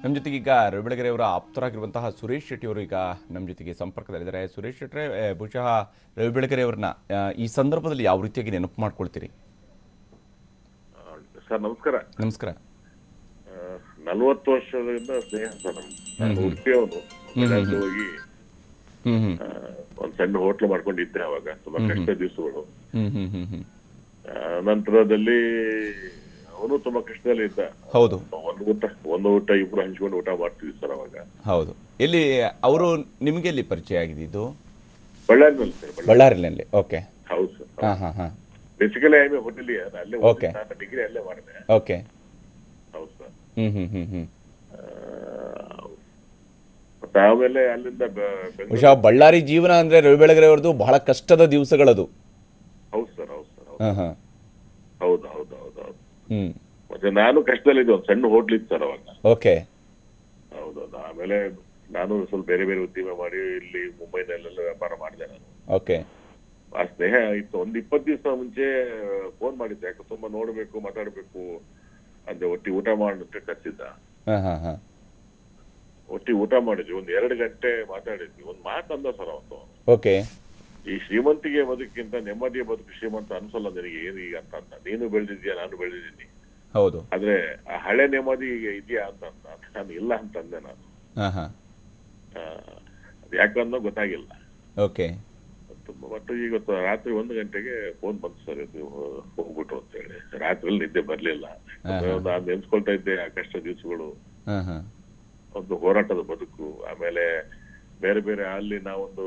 ನಮ್ಮ ಜೊತೆಗೆ ಈಗ ರವಿಬೆಳಗೆರೆ ಅವರ ಆಪ್ತರಾಗಿರುವಂತಹ ಸುರೇಶ್ ಶೆಟ್ಟಿ ಅವರು ಈಗ ನಮ್ಮ ಜೊತೆಗೆ ಸಂಪರ್ಕದಲ್ಲಿದ್ದಾರೆ ಸುರೇಶ್ ಶೆಟ್ಟಿ ಬಹುಶಃ ರವಿಬೆಳಗೆರೆ ಅವರನ್ನ ಆ, ಈ ಸಂದರ್ಭದಲ್ಲಿ ಯಾವ ರೀತಿಯಾಗಿ ನೆನಪು ಮಾಡ್ಕೊಳ್ತೀರಿ ಸರ್ ನಮಸ್ಕಾರ ನಮಸ್ಕಾರ ನಲ್ವತ್ತು ವರ್ಷದಿಂದ ಸ್ನೇಹ ಸರ್ ನಮ್ದು. ನಾನು ಉಡುಪಿಯವನು ಬೆಳಗ್ಗೆ ಹೋಗಿ ಹ್ಮ್ ಹ್ಮ್ ಆ, ಒಂದ್ ಸಣ್ಣ ಹೋಟ್ಲು ಮಾಡ್ಕೊಂಡಿದ್ದೆ ಅವಾಗ ತುಂಬಾ ಕಷ್ಟ ದಿವಸಗಳು ಹ್ಮ್ ಹ್ಮ್ ಹ್ಮ್ ಹ್ಮ್ ನಂತರದಲ್ಲಿ ಅವನು ತುಂಬಾ ಕಷ್ಟದಲ್ಲಿ ಇದ್ದ ಹೌದು ಒಂದು ಊಟ ಒಂದು ಊಟ ಇಬ್ರು ಹಂಚ್ಕೊಂಡು ಊಟ ಮಾಡ್ತಿದ್ವಿ ಸರ್ ಅವಾಗ ಹೌದು ಎಲ್ಲಿ ಅವರು ನಿಮಗೆ ಎಲ್ಲಿ ಪರಿಚಯ ಆಗಿದ್ದು ಬಳ್ಳಾರಿನಲ್ಲಿ ಸರ್ ಬಳ್ಳಾರಿ ಬಳ್ಳಾರಿನಲ್ಲಿ ಓಕೆ ಹೌದು ಸರ್ ಹಾಂ ಹಾಂ ಹಾಂ ಬೇಸಿಕಲಿ ಐ ಹೋಟೆಲ್ ಅಲ್ಲೇ Okay. ಓದಿದ್ದು, ನಾನು ಡಿಗ್ರಿ ಅಲ್ಲೇ ಮಾಡಿದೆ ಓಕೆ ಹೌದು ಸರ್ ಹ್ಮ್ ಹ್ಮ್ ಹ್ಮ್ ಹ್ಮ್ ಆ, ಮತ್ತೆ ಆಮೇಲೆ ಅಲ್ಲಿಂದ ಬೆ- ಬೆಂಗಳೂರು ಬಹುಶಃ ಬಳ್ಳಾರಿ ಜೀವನ ಅಂದ್ರೆ ರವಿಬೆಳಗೆರೆ ಅವ್ರದ್ದು ಬಹಳ ಕಷ್ಟದ ದಿವಸಗಳದು ಹೌದು ಸರ್ ಹೌದು ಸರ್ ಹೌದು ಹಾಂ ಹಾಂ ಹೌದು ಹೌದು ಹೌದು ಹೌದು ಹ್ಮ್ ಮತ್ತೆ ನಾನು ಕಷ್ಟದಲ್ಲಿದ್ದೆ ಒಂದು ಸಣ್ಣ ಹೋಟ್ಲ್ ಇತ್ತು ಸರ್ ಅವಾಗ ಓಕೆ ಹೌದೌದು ಆಮೇಲೆ ನಾನು ಸ್ವಲ್ಪ ಬೇರೆ ಬೇರೆ ಉದ್ಯಮ ಮಾಡಿ ಇಲ್ಲಿ ಮುಂಬೈನಲ್ಲೆಲ್ಲ ವ್ಯಾಪಾರ ಮಾಡಿದೆ ನಾನು ಓಕೆ ಆ ಸ್ನೇಹ ಇತ್ತು ಒಂದ್ ಇಪ್ಪತ್ತು ದಿವಸ ಮುಂಚೆ ಫೋನ್ ಮಾಡಿದ್ದೆ ಯಾಕೆ ತುಂಬಾ ನೋಡ್ಬೇಕು ಮಾತಾಡ್ಬೇಕು ಅಂತ ಒಟ್ಟಿ ಊಟ ಮಾಡುತ್ತೆ ಕರ್ಸಿದ್ದ ಹಾಂ ಹಾಂ ಹಾಂ ಒಟ್ಟಿ ಊಟ ಮಾಡಿದ್ವಿ ಒಂದ್ ಎರಡು ಗಂಟೆ ಮಾತಾಡಿದ್ವಿ ಒಂದ್ ಮಾತು ಅಂದ ಸರ್ ಅವತ್ತು ಓಕೆ ಈ ಶ್ರೀಮಂತಿಗೆ ಬದುಕಿಂತ ನೆಮ್ಮದಿಯ ಬದುಕು ಶ್ರೀಮಂತ ಅನ್ಸಲ್ಲ ನಿನಗೆ ಏನು ಈಗ ಅಂತ ಅಂದ ನೀನು ಬೆಳೆದಿದ್ಯಾ ನಾನು ಬೆಳೆದಿದ್ದೀನಿ ಹೌದು ಆದ್ರೆ ಆ ಹಳೆ ನೆಮ್ಮದಿ ಈಗ ಇದೆಯಾ ಅಂತ ಅಂದ ನಾನು ಇಲ್ಲ ಅಂತಂದೆ ನಾನು ಹಾಂ ಹಾಂ ಆ, ಅದು ಯಾಕಂದ್ರೆ ಗೊತ್ತಾಗಿಲ್ಲ ಓಕೆ ತುಂಬ ಬಟ್ ಈಗ ತ- ರಾತ್ರಿ ಒಂದು ಗಂಟೆಗೆ ಫೋನ್ ಬಂತು ಸರ್ ಇದು ಹೋಗ್ಬಿಟ್ಟು ಅಂತ ಹೇಳಿ ರಾತ್ರಿಯಲ್ಲಿ ನಿದ್ದೆ ಬರ್ಲಿಲ್ಲ ನಾನು ನೆನ್ಸ್ಕೊಳ್ತಾ ಇದ್ದೆ ಆ ಕಷ್ಟ ದಿವಸಗಳು ಹಾಂ ಹಾಂ ಒಂದು ಹೋರಾಟದ ಬದುಕು ಆಮೇಲೆ ಬೇರೆ ಬೇರೆ ಅಲ್ಲಿ ನಾವೊಂದು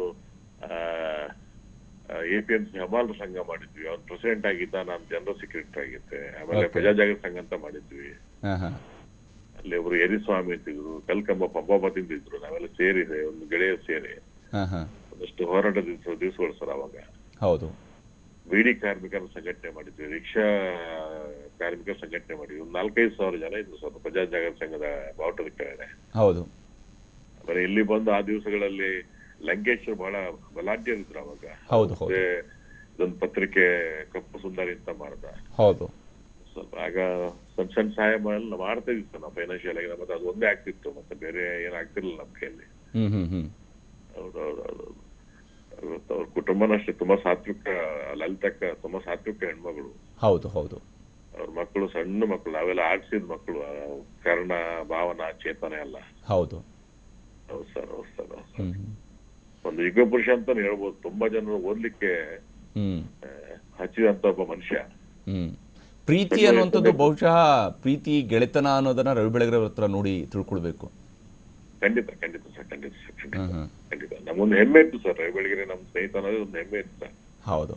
ಎ ಪಿ ಎಂ ಸಿ ಹಮಾಲರ ಸಂಘ ಮಾಡಿದ್ವಿ ಅವ್ನು ಪ್ರೆಸಿಡೆಂಟ್ ಆಗಿದ್ದ ನಾನು ಜನರಲ್ ಸೆಕ್ರೆಟರಿ ಆಗಿದ್ದೆ ಆಮೇಲೆ Okay. ಪ್ರಜಾಜಾಗೃತ ಸಂಘ ಅಂತ ಮಾಡಿದ್ವಿ ಹಾಂ ಹಾಂ ಅಲ್ಲಿ ಒಬ್ರು ಯರಿಸ್ವಾಮಿ ಅಂತಿದ್ರು ಕಲ್ಕಂಬ ಪಂಪಾಪ ತಿಂತಿದ್ರು ನಾವೆಲ್ಲ ಸೇರಿದೆ ಒಂದು ಗೆಳೆಯರು ಸೇರಿ ಹಾಂ ಹಾಂ ಒಂದಷ್ಟು ಹೋರಾಟದ ದಿವಸ ದಿವಸಗಳು ಸರ್ ಅವಾಗ ಹೌದು ಬೀಡಿ ಕಾರ್ಮಿಕರ ಸಂಘಟನೆ ಮಾಡಿದ್ವಿ ರಿಕ್ಷಾ ಕಾರ್ಮಿಕರ ಸಂಘಟನೆ ಮಾಡಿದ್ವಿ ಒಂದು ನಾಲ್ಕೈದು ಸಾವಿರ ಜನ ಇದ್ರು ಸರ್ ಪ್ರಜಾ ಜಾಗೃತ ಸಂಘದ ಬಾವುಟದ ಕೆಳಗಡೆ ಹೌದು ಆಮೇಲೆ ಇಲ್ಲಿ ಬಂದು ಆ ದಿವಸಗಳಲ್ಲಿ ಲಂಕೇಶ್ವರ್ ಬಹಳ ಬಲಾಢ್ಯರಿದ್ರು ಅವಾಗ ಹೌದು ಹೌದು ಮತ್ತೆ ಇದೊಂದು ಪತ್ರಿಕೆ ಕಪ್ಪು ಸುಂದರಿ ಅಂತ ಮಾಡ್ದ ಹೌದು ಸ್ವಲ್ಪ ಆಗ ಸಣ್ಣ ಸಣ್ಣ ಸಹಾಯ ಎಲ್ಲ ಮಾಡ್ತಾ ಇದ್ವಿ ಸರ್ ನಾವು ಫೈನಾನ್ಷಿಯಲ್ ಆಗಿ ಮತ್ತೆ ಅದು ಒಂದೇ ಆಗ್ತಿತ್ತು ಮತ್ತೆ ಬೇರೆ ಏನ್ ಆಗ್ತಿರ್ಲಿಲ್ಲ ನಮ್ಮ ಕೈಯಲ್ಲಿ ಹ್ಮ್ ಹ್ಮ್ ಹ್ಮ್ ಹೌದೌದೌದು ಅವ್ರ ಕುಟುಂಬನೂ ಅಷ್ಟೇ ತುಂಬಾ ಸಾತ್ವಿಕ ಲಲಿತಕ್ಕ ತುಂಬಾ ಸಾತ್ವಿಕ ಹೆಣ್ಮಗಳು ಹೌದು ಹೌದು ಅವ್ರ ಮಕ್ಕಳು ಸಣ್ಣ ಮಕ್ಕಳು ನಾವೆಲ್ಲ ಆಡ್ಸಿದ ಮಕ್ಕಳು ಕರ್ಣ ಭಾವನಾ ಚೇತನ ಎಲ್ಲ ಹೌದು ಹೌದು ಸರ್ ಹೌದು ಸರ್ ಹೌದು ಸರ್. ಹ್ಮ್ ಹ್ಮ್. ಒಂದು ಯುಗ ಪುರುಷ ಅಂತಾನೆ ಹೇಳ್ಬೋದು ತುಂಬಾ ಜನರು ಓದ್ಲಿಕ್ಕೆ ಹ್ಮ್ ಆ, ಹಚ್ಚಿದಂತ ಒಬ್ಬ ಮನುಷ್ಯ ಹ್ಮ್ ಪ್ರೀತಿ ಅನ್ನುವಂಥದ್ದು ಬಹುಶಃ ಪ್ರೀತಿ ಗೆಳೆತನ ಅನ್ನೋದನ್ನ ರವಿ ಬೆಳಗೆರೆ ಅವ್ರ ಹತ್ರ ನೋಡಿ ತಿಳ್ಕೊಳ್ಬೇಕು ಖಂಡಿತ ಖಂಡಿತ ಸರ್ ಖಂಡಿತ ಸರ್ ಖಂಡಿತ ಹ್ಮ್ ಹ್ಮ್ ಖಂಡಿತ ನಮ್ಗೊಂದು ಹೆಮ್ಮೆ ಇತ್ತು ಸರ್ ಬೆಳಗ್ಗೆ ನಮ್ ಸ್ನೇಹಿತ ಅನ್ನೋದು ಒಂದು ಹೆಮ್ಮೆ ಇತ್ತು ಸರ್ ಹೌದು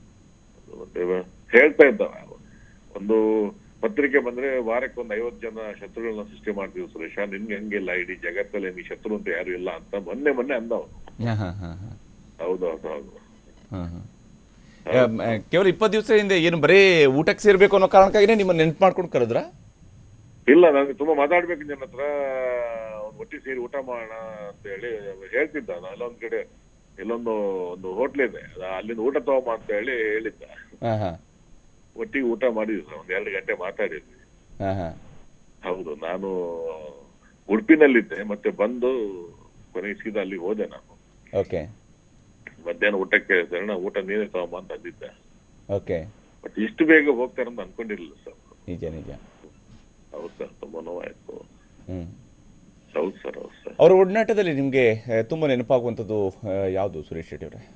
ಮತ್ತೆ ಇವ- ಹೇಳ್ತಾ ಇದ್ದ ಒಂದು ಪತ್ರಿಕೆ ಬಂದ್ರೆ ವಾರಕ್ಕೆ ಒಂದು ಐವತ್ತು ಜನ ಶತ್ರುಗಳನ್ನ ಸೃಷ್ಟಿ ಮಾಡ್ತೀವಿ ಸುರೇಶ ನಿನ್ಗೆ ಹಂಗಿಲ್ಲ ಇಡೀ ಜಗತ್ತಲ್ಲಿ ನೀ ಶತ್ರು ಅಂತ ಯಾರು ಇಲ್ಲ ಅಂತ ಮೊನ್ನೆ ಮೊನ್ನೆ ಅಂದ ಅವನು ಹಾ ಹಾ ಹಾ ಹಾ ಹೌದು ಹೌದು ಹೌದು ಹಾ ಹಾ ಯಾ, ಮ, ಕೇವಲ ಇಪ್ಪತ್ತು ದಿವಸ ಹಿಂದೆ ಏನು ಬರೀ ಊಟಕ್ಕೆ ಸೇರ್ಬೇಕು ಅನ್ನೋ ಕಾರಣಕ್ಕಾಗಿನೇ ನಿಮ್ಮ ನೆನ್ಪು ಮಾಡ್ಕೊಂಡು ಕರೆದ್ರ ಇಲ್ಲ ನನಗೆ ತುಂಬಾ ಮಾತಾಡ್ಬೇಕು ಜನ ಹತ್ರ ಒಂದ್ ಒಟ್ಟಿಗೆ ಸೇರಿ ಊಟ ಮಾಡೋಣ ಅಂತ ಹೇಳಿ ಹೇಳ್ತಿದ್ದ ನಾನು ಅಲ್ಲೊಂದ್ ಕಡೆ ಇಲ್ಲೊಂದು ಒಂದು ಹೋಟ್ಲ್ ಇದೆ ಅದ- ಅಲ್ಲಿಂದ ಊಟ ತಗೊಂಬ ಅಂತ ಹೇಳಿ ಹೇಳಿದ್ದ ಹಾ ಹಾ ಒಟ್ಟಿಗೆ ಊಟ ಮಾಡಿದ್ವಿ ಸರ್ ಒಂದ್ ಎರಡು ಗಂಟೆ ಮಾತಾಡಿದ್ವಿ ಹಾ ಹಾ ಹೌದು ನಾನು ಉಡುಪಿನಲ್ಲಿದ್ದೆ ಮತ್ತೆ ಬಂದು ಕೊನೆಗೆ ಸೀದಾ ಅಲ್ಲಿ ಹೋದೆ ನಾನು ಓಕೆ ಮಧ್ಯಾಹ್ನ ಊಟಕ್ಕೆ ಸರಣ ಊಟ ನೀನೇ ತಗೊಂಬ ಅಂತ ಅಂದಿದ್ದೆ ಓಕೆ ಬಟ್ ಇಷ್ಟು ಬೇಗ ಹೋಗ್ತಾರೆ ಅಂತ ಅನ್ಕೊಂಡಿರ್ಲಿಲ್ಲ ಸರ್ ನಿಜ ನಿಜ ಹೌದು ಸರ್ ತುಂಬಾ ನೋವಾಯ್ತು ಹ್ಮ್ ಹೌದು ಸರ್ ಹೌದು ಸರ್ ಅವರ ಒಡನಾಟದಲ್ಲಿ ನಿಮಗೆ ತುಂಬ ನೆನಪಾಗುವಂಥದ್ದು ಆ, ಯಾವುದು ಸುರೇಶ್ ಶೆಟ್ಟಿ ಅವರೇ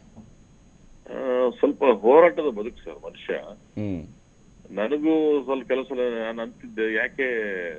ಆ, ಸ್ವಲ್ಪ ಹೋರಾಟದ ಬದುಕು ಸರ್ ಮನುಷ್ಯ ಹ್ಮ್ ನನಗೂ ಸ್ವಲ್ಪ ಕೆಲಸ ನಾನು ಅಂತಿದ್ದೆ ಯಾಕೆ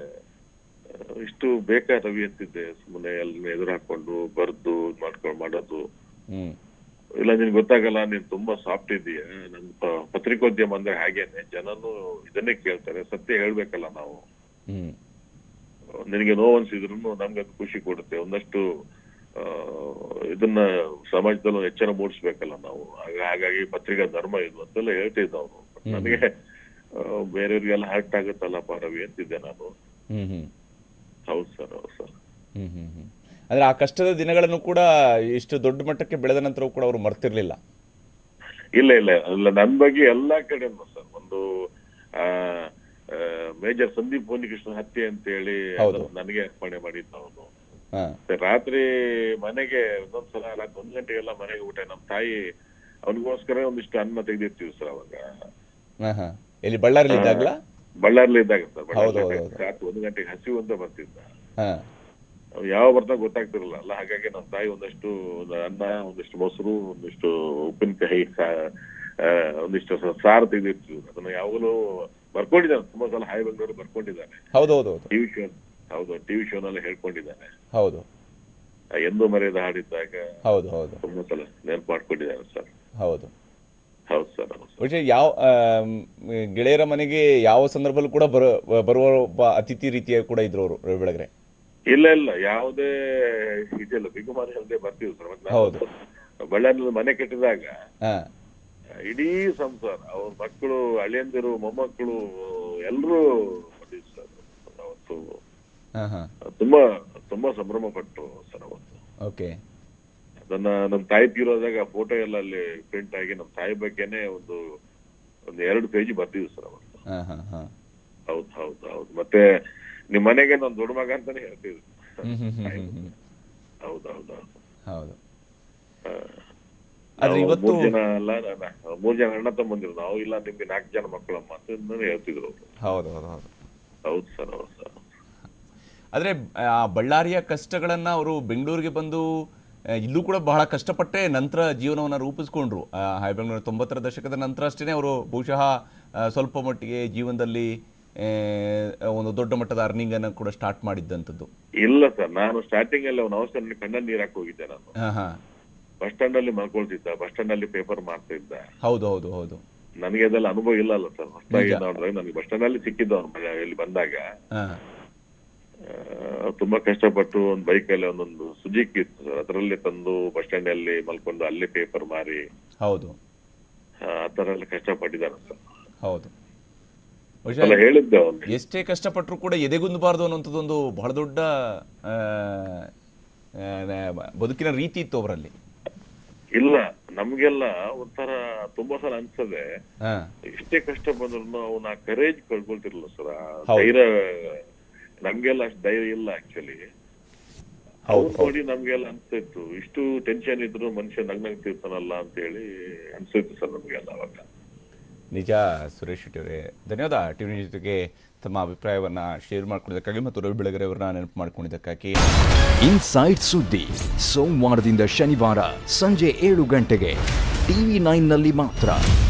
ಆ, ಇಷ್ಟು ಬೇಕಾ ರವಿ ಅಂತಿದ್ದೆ ಸುಮ್ಮನೆ ಎಲ್ಲ ಎದುರು ಹಾಕೊಂಡು ಬರ್ದು ಇದ್ ಮಾಡ್ಕೊಂಡು ಮಾಡೋದು ಹ್ಮ್ ಇಲ್ಲ ನಿನ್ಗೆ ಗೊತ್ತಾಗಲ್ಲ ನೀನ್ ತುಂಬಾ ಸಾಫ್ಟ್ ಇದೀಯ ನನ್ ಪ- ಪತ್ರಿಕೋದ್ಯಮ ಅಂದ್ರೆ ಹಾಗೇನೆ ಜನನು ಇದನ್ನೇ ಕೇಳ್ತಾರೆ ಸತ್ಯ ಹೇಳ್ಬೇಕಲ್ಲ ನಾವು ಹ್ಮ್ ನಿನಗೆ ನೋವು ಅನ್ಸಿದ್ರು ನಮ್ಗೆ ಅದು ಖುಷಿ ಕೊಡುತ್ತೆ ಒಂದಷ್ಟು ಆ, ಇದನ್ನ ಸಮಾಜದಲ್ಲಿ ಒಂದು ಎಚ್ಚರ ಮೂಡಿಸ್ಬೇಕಲ್ಲ ನಾವು ಹಾಗ- ಹಾಗಾಗಿ ಪತ್ರಿಕಾ ಧರ್ಮ ಇದು ಅಂತೆಲ್ಲ ಹೇಳ್ತಿದ್ದ ಅವನು ನನಗೆ ಆ, ಬೇರೆಯವ್ರಿಗೆಲ್ಲ ಹರ್ಟ್ ಆಗುತ್ತಲ್ಲಪ್ಪ ರವಿ ಅಂತಿದ್ದೆ ನಾನು ಹ್ಮ್ ಹ್ಮ್ ಹೌದು ಸರ್ ಹೌದು ಸರ್ ಹ್ಮ್ ಹ್ಮ್ ಹ್ಮ್ ಅಂದ್ರೆ ಆ ಕಷ್ಟದ ದಿನಗಳನ್ನು ಕೂಡ ಇಷ್ಟು ದೊಡ್ಡ ಮಟ್ಟಕ್ಕೆ ಬೆಳೆದ ನಂತರವೂ ಕೂಡ ಅವರು ಮರ್ತಿರ್ಲಿಲ್ಲ ಇಲ್ಲ ಇಲ್ಲ ಅಲ್ಲ ನನ್ ಬಗ್ಗೆ ಎಲ್ಲಾ ಕಡೆನೂ ಸರ್ ಒಂದು ಆ, ಆ, ಮೇಜರ್ ಸಂದೀಪ್ ಉನ್ನಿಕೃಷ್ಣ ಹತ್ಯೆ ಅಂತ ಹೇಳಿ ಹೌದು. ಅದನ್ನ ನನಗೆ ಅರ್ಪಣೆ ಮಾಡಿದ್ದ ಅವನು ಹಾ ಮತ್ತೆ ರಾತ್ರಿ ಮನೆಗೆ ಒಂದೊಂದ್ಸಲ ರಾತ್ರಿ ಒಂದ್ ಗಂಟೆಗೆಲ್ಲ ಮನೆಗೆ ಊಟ ನಮ್ಮ ತಾಯಿ ಅವನಿಗೋಸ್ಕರ ಒಂದಿಷ್ಟು ಅನ್ನ ತೆಗೆದಿರ್ತೀವಿ ಸರ್ ಅವಾಗ ಹಾ ಹಾ ಎಲ್ಲಿ ಬಳ್ಳಾರಿಲಿ ಇದ್ದಾಗ್ಲಾ ಬಳ್ಳಾರ್ಲಿ ಇದ್ದಾಗ ಸರ್ ಹೌದು, ಬಳ್ಳಾರ್ಲಿ ಹೌದು, ಹೌದು. ರಾತ್ರಿ ಒಂದು ಗಂಟೆಗೆ ಹಸಿವು ಅಂತ ಬರ್ತಿದ್ದ ಹಾ ಅವ್ನು ಯಾವ ಬರ್ತಾ ಗೊತ್ತಾಗ್ತಿರಲ್ಲ ಅಲ್ಲ ಹಾಗಾಗಿ ನಮ್ಮ ತಾಯಿ ಒಂದಷ್ಟು ಒಂದು ಅನ್ನ ಒಂದಿಷ್ಟು ಮೊಸರು ಒಂದಿಷ್ಟು ಉಪ್ಪಿನಕಾಯಿ ಸಾ- ಆ, ಒಂದಿಷ್ಟು ಸ- ಸಾರು ತೆಗೆದಿರ್ತೀವಿ ಅದನ್ನ ಯಾವಾಗಲೂ ಬರ್ಕೊಂಡಿದ್ದಾನೆ ತುಂಬಾ ಸಲ ಹಾಯ್ ಬೆಂಗಳೂರು ಬರ್ಕೊಂಡಿದ್ದಾನೆ ಹೌದು ಹೌದು ಹೌದು ಟಿವಿ ಶೋ ಹೌದು ಟಿವಿ ಶೋನಲ್ಲಿ ಹೇಳ್ಕೊಂಡಿದ್ದಾನೆ ಹೌದು ಆ ಎಂದು ಮರೆಯದ ಹಾಡಿದ್ದಾಗ ಹೌದು ಹೌದು ತುಂಬಾ ಸಲ ನೆನಪು ಮಾಡ್ಕೊಂಡಿದ್ದಾನೆ ಸರ್ ಹೌದು ಹೌದು ಸರ್ ಹೌದು ಸರ್ ಬಹುಶಃ ಯಾವ ಆಮ್, ಗೆಳೆಯರ ಮನೆಗೆ ಯಾವ ಸಂದರ್ಭದಲ್ಲೂ ಕೂಡ ಬರೋ ಬರುವ ಒಬ್ಬ ಅತಿಥಿ ರೀತಿಯ ಕೂಡ ಇದ್ರು ಅವರು ರವಿ ಬೆಳಗ್ರೆ ಇಲ್ಲ ಇಲ್ಲ ಯಾವುದೇ ಇದೆಲ್ಲ ಬಿಗುಮಾನ ಇಲ್ಲದೆ ಬರ್ತೀವಿ ಸರ್ ಮತ್ತೆ ಹೌದು. ನಾವು ಬಳ್ಳಾರಿಯಲ್ಲಿ ಮನೆ ಕಟ್ಟಿದಾಗ ಹಾ ಇಡೀ ಸಂಸಾರ ಅವ್ರ ಮಕ್ಕಳು ಅಳಿಯಂದಿರು ಮೊಮ್ಮಕ್ಕಳು ಎಲ್ಲರೂ ಬಂದಿದ್ರು ಸರ್ ಅವತ್ತು ಹಾ ಹಾ ತುಂಬಾ ತುಂಬಾ ಸಂಭ್ರಮ ಪಟ್ಟು ಸರ್ ಅವತ್ತು ಓಕೆ ಅದನ್ನ ನಮ್ಮ ತಾಯಿ ತೀರೋದಾಗ ಫೋಟೋ ಎಲ್ಲ ಅಲ್ಲಿ ಪ್ರಿಂಟ್ ಆಗಿ ನಮ್ಮ ತಾಯಿ ಬಗ್ಗೆನೆ ಒಂದು ಒಂದು ಎರಡು ಪೇಜ್ ಬರ್ತೀವಿ ಸರ್ ಅವತ್ತು ಹಾ ಹಾ ಹಾ ಹೌದು ಹೌದು ಹೌದು ಮತ್ತೆ ನಿಮ್ ಮನೆಗೆ ನಾನು ದೊಡ್ಡ ಮಗ ಅಂತಾನೆ ಹೇಳ್ತಿದ್ರು ಹ್ಮ್ ಹ್ಮ್ ಹ್ಮ್ ಹ್ಮ್ ಹ್ಮ್ ಹೌದು ಹೌದು ಹೌದು ಹೌದು ಆ, ಆದ್ರೆ ನಾವು ಇವತ್ತು ಮೂರ್ ಜನ ಅಲ್ಲ ನ- ಮೂರ್ ಜನ ಅಣ್ಣ ತಮ್ಮಂದಿರು ನಾವು ಇಲ್ಲ ನಿಮ್ಗೆ ನಾಲ್ಕು ಜನ ಮಕ್ಕಳಮ್ಮ ಅಂತ ಹೇಳ್ತಿದ್ರು ಅವ್ರು ಹೌದು ಹೌದು ಹೌದು ಹೌದು ಸರ್ ಹೌದು ಸರ್ ಆದರೆ ಆ ಬಳ್ಳಾರಿಯ ಕಷ್ಟಗಳನ್ನು ಅವರು ಬೆಂಗಳೂರಿಗೆ ಬಂದು ಆ, ಇಲ್ಲೂ ಕೂಡ ಬಹಳ ಕಷ್ಟಪಟ್ಟೆ ನಂತರ ಜೀವನವನ್ನು ರೂಪಿಸ್ಕೊಂಡ್ರು ಆ, ಹೈ ಬೆಂಗಳೂರು ತೊಂಬತ್ತರ ದಶಕದ ನಂತರ ಅಷ್ಟೇ ಅವರು ಬಹುಶಃ ಆ, ಸ್ವಲ್ಪ ಮಟ್ಟಿಗೆ ಜೀವನದಲ್ಲಿ ಆ, ಒಂದು ದೊಡ್ಡ ಮಟ್ಟದ ಅರ್ನಿಂಗನ್ನು ಕೂಡ ಸ್ಟಾರ್ಟ್ ಮಾಡಿದ್ದಂಥದ್ದು ಇಲ್ಲ ಸರ್ ನಾನು ಸ್ಟಾರ್ಟಿಂಗ್ ಅಲ್ಲಿ ಅವನ ಅವಸರ ಕಣ್ಣಲ್ಲಿ ನೀರ್ ಹಾಕಿ ಹೋಗಿದ್ದೆ ನಾನು ಹಾಂ ಹಾಂ ಬಸ್ ಸ್ಟ್ಯಾಂಡ್ ಅಲ್ಲಿ ಮಲ್ಕೊಳ್ತಿದ್ದ ಬಸ್ ಸ್ಟ್ಯಾಂಡ್ ಅಲ್ಲಿ ಪೇಪರ್ ಮಾಡ್ತಾ ಇದ್ದ ಹೌದು ಹೌದು ಹೌದು ನನಗೆ ಅದೆಲ್ಲ ಅನುಭವ ಇಲ್ಲ ಅಲ್ಲ ಸರ್ ಹೊಸದಾಗಿ ನಿಜ. ನೋಡಿದ್ರೆ ನನಗೆ ಬಸ್ ಸ್ಟ್ಯಾಂಡ್ ಅಲ್ಲಿ ಸಿಕ್ಕಿದ್ದು ಅವ್ನು ಇಲ್ಲಿ ಬಂದಾಗ ಹಾಂ ಆ, ತುಂಬಾ ಕಷ್ಟಪಟ್ಟು ಒಂದು ಬೈಕ್ ಅಲ್ಲಿ ಒಂದೊಂದು ಸುಜುಕಿ ಇತ್ತು ಸರ್ ಅದರಲ್ಲಿ ತಂದು ಬಸ್ ಸ್ಟ್ಯಾಂಡ್ ಅಲ್ಲಿ ಮಲ್ಕೊಂಡು ಅಲ್ಲಿ ಪೇಪರ್ ಮಾರಿ ಹೌದು ಆ ಆ ತರ ಎಲ್ಲ ಕಷ್ಟಪಟ್ಟಿದ್ದಾನೆ ಸರ್ ಹೌದು ಅಲ್ಲ ಬಹುಶಃ ಹೇಳಿದ್ದೆ ಅವನಿಗೆ ಎಷ್ಟೇ ಕಷ್ಟಪಟ್ಟರೂ ಕೂಡ ಎದೆಗುಂದಬಾರ್ದು ಅನ್ನೋಂಥದ್ದೊಂದು ಬಹಳ ದೊಡ್ಡ ಆ, ಆ, ಬದುಕಿನ ರೀತಿ ಇತ್ತು ಅವರಲ್ಲಿ ಇಲ್ಲ ನಮ್ಗೆಲ್ಲ ಒಂಥರ ತುಂಬಾ ಸಲ ಅನ್ಸದೆ ಹಾಂ ಎಷ್ಟೇ ಕಷ್ಟ ಬಂದ್ರು ಅವನ ಆ ಕರೇಜ್ ಕಳ್ಕೊಳ್ತಿರ್ಲಿಲ್ಲ ಸರ್ ಆ ಹೌದು. ಧೈರ್ಯ ನಮ್ಗೆಲ್ಲ ಅಷ್ಟು ಧೈರ್ಯ ಇಲ್ಲ ಆಕ್ಚುಲಿ ಹೌದು, ಅವ್ರು ನೋಡಿ ನಮ್ಗೆಲ್ಲ ಅನ್ಸ್ತಿತ್ತು ಇಷ್ಟು ಟೆನ್ಷನ್ ಇದ್ರು ಮನುಷ್ಯ ನಗ್ನಗ್ತಿರ್ತಾನಲ್ಲ ಅಂತ ಹೇಳಿ ಅನ್ಸಿತ್ತು ಸರ್ ನಮ್ಗೆಲ್ಲ ಅವಾಗ ನಿಜ ಸುರೇಶ್ ಶೆಟ್ಟಿ ಅವರೇ ಧನ್ಯವಾದ ಟಿವಿ ಜೊತೆಗೆ ತಮ್ಮ ಅಭಿಪ್ರಾಯವನ್ನ ಶೇರ್ ಮಾಡ್ಕೊಂಡಿದ್ದಕ್ಕಾಗಿ ಮತ್ತು ರವಿ ಬೆಳಗೆರೆ ಅವರನ್ನ ನೆನಪು ಮಾಡ್ಕೊಂಡಿದ್ದಕ್ಕಾಗಿ ಇನ್ಸೈಡ್ ಸುದ್ದಿ ಸೋಮವಾರದಿಂದ ಶನಿವಾರ ಸಂಜೆ ಏಳು ಗಂಟೆಗೆ ಟಿವಿ ನೈನ್ನಲ್ಲಿ ಮಾತ್ರ